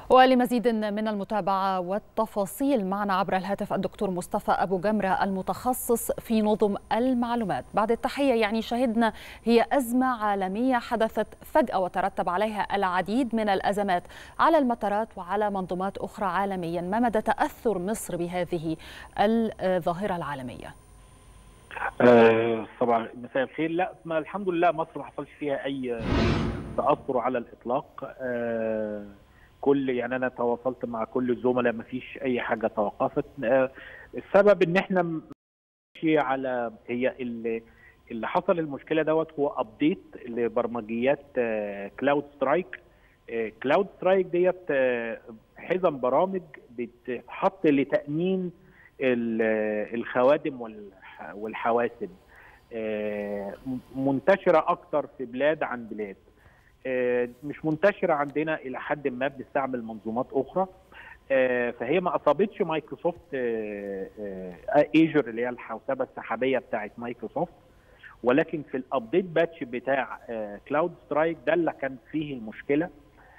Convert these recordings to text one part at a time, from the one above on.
ولمزيد من المتابعة والتفاصيل معنا عبر الهاتف الدكتور مصطفى أبو جمرة المتخصص في نظم المعلومات بعد التحية يعني شهدنا هي أزمة عالمية حدثت فجأة وترتب عليها العديد من الأزمات على المطارات وعلى منظومات أخرى عالميا ما مدى تأثر مصر بهذه الظاهرة العالمية؟ آه طبعا مساء الخير لا ما الحمد لله مصر ما حصلش فيها اي تاثر على الاطلاق آه كل يعني انا تواصلت مع كل الزملاء ما فيش اي حاجه توقفت آه السبب ان احنا ماشي على هي اللي اللي حصل المشكله دوت هو ابديت لبرمجيات آه كلاود سترايك آه كلاود سترايك ديت آه حزم برامج بتتحط لتامين الخوادم والحواسب منتشره اكتر في بلاد عن بلاد مش منتشره عندنا الى حد ما بنستعمل منظومات اخرى فهي ما اصابتش مايكروسوفت ايجر اللي هي الحوسبه السحابيه بتاعت مايكروسوفت ولكن في الابديت باتش بتاع كلاود سترايك ده اللي كان فيه المشكله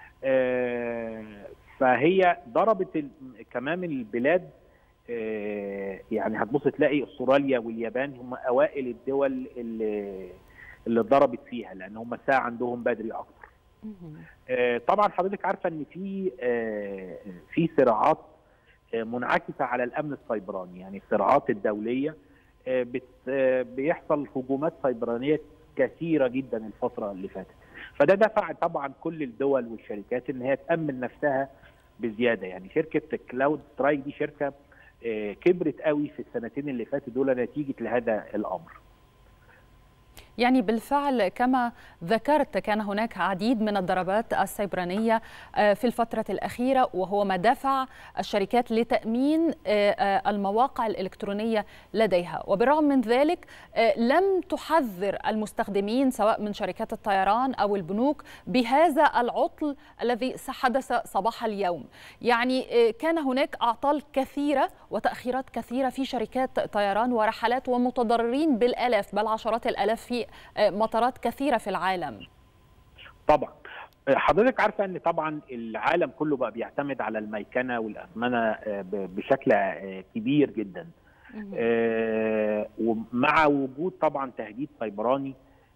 فهي ضربت كمان البلاد يعني هتبص تلاقي استراليا واليابان هم اوائل الدول اللي اللي ضربت فيها لان هم الساعه عندهم بدري اكتر. طبعا حضرتك عارفه ان في في صراعات منعكسه على الامن السيبراني يعني الصراعات الدوليه بيحصل هجومات سيبرانيه كثيره جدا الفتره اللي فاتت. فده دفع طبعا كل الدول والشركات ان هي تامن نفسها بزياده يعني شركه كلاود سترايك دي شركه كبرت قوي في السنتين اللي فاتوا دول نتيجه لهذا الامر. يعني بالفعل كما ذكرت كان هناك عديد من الضربات السيبرانية في الفترة الأخيرة وهو ما دفع الشركات لتأمين المواقع الإلكترونية لديها وبالرغم من ذلك لم تحذر المستخدمين سواء من شركات الطيران أو البنوك بهذا العطل الذي حدث صباح اليوم يعني كان هناك أعطال كثيرة وتأخيرات كثيرة في شركات طيران ورحلات ومتضررين بالآلاف بل عشرات الآلاف في مطارات كثيره في العالم طبعا حضرتك عارفه ان طبعا العالم كله بقى بيعتمد على الميكنه والازمنه بشكل كبير جدا ومع وجود طبعا تهديد سيبراني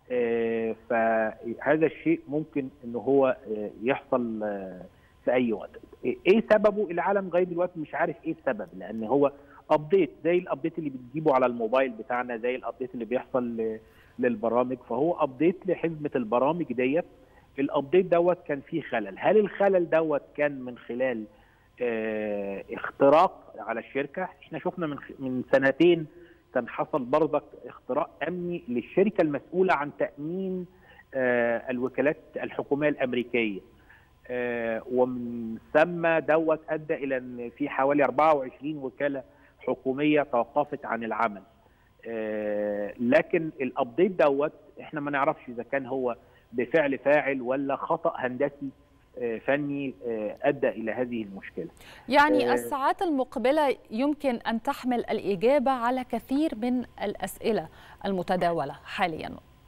فهذا الشيء ممكن ان هو يحصل في اي وقت ايه سببه العالم لغايه دلوقتي مش عارف ايه السبب لان هو ابديت زي الابديت اللي بتجيبه على الموبايل بتاعنا زي الابديت اللي بيحصل للبرامج فهو ابديت لحزمه البرامج ديت الابديت دوت كان فيه خلل هل الخلل دوت كان من خلال اه اختراق على الشركه احنا شفنا من من سنتين كان حصل برضك اختراق امني للشركه المسؤوله عن تامين اه الوكالات الحكوميه الامريكيه اه ومن ثم دوت ادى الى ان في حوالي 24 وكاله حكوميه توقفت عن العمل آه لكن الابديت دوت احنا ما نعرفش اذا كان هو بفعل فاعل ولا خطا هندسي آه فني آه ادى الى هذه المشكله. يعني الساعات المقبله يمكن ان تحمل الاجابه على كثير من الاسئله المتداوله حاليا.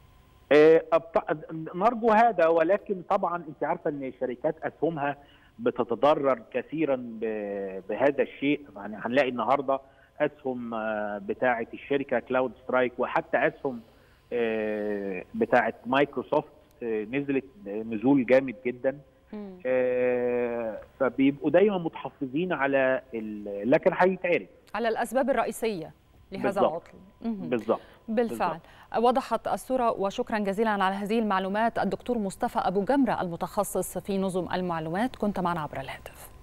نرجو هذا ولكن طبعا انت عارفه ان شركات اسهمها بتتضرر كثيرا بهذا الشيء يعني هنلاقي النهارده اسهم بتاعه الشركه كلاود سترايك وحتى اسهم بتاعه مايكروسوفت نزلت نزول جامد جدا فبيبقوا دايما متحفظين على لكن هيتعرف على الاسباب الرئيسيه لهذا العطل بالضبط بالفعل بالزبط. وضحت الصورة وشكرا جزيلا على هذه المعلومات الدكتور مصطفى أبو جمرة المتخصص في نظم المعلومات كنت معنا عبر الهاتف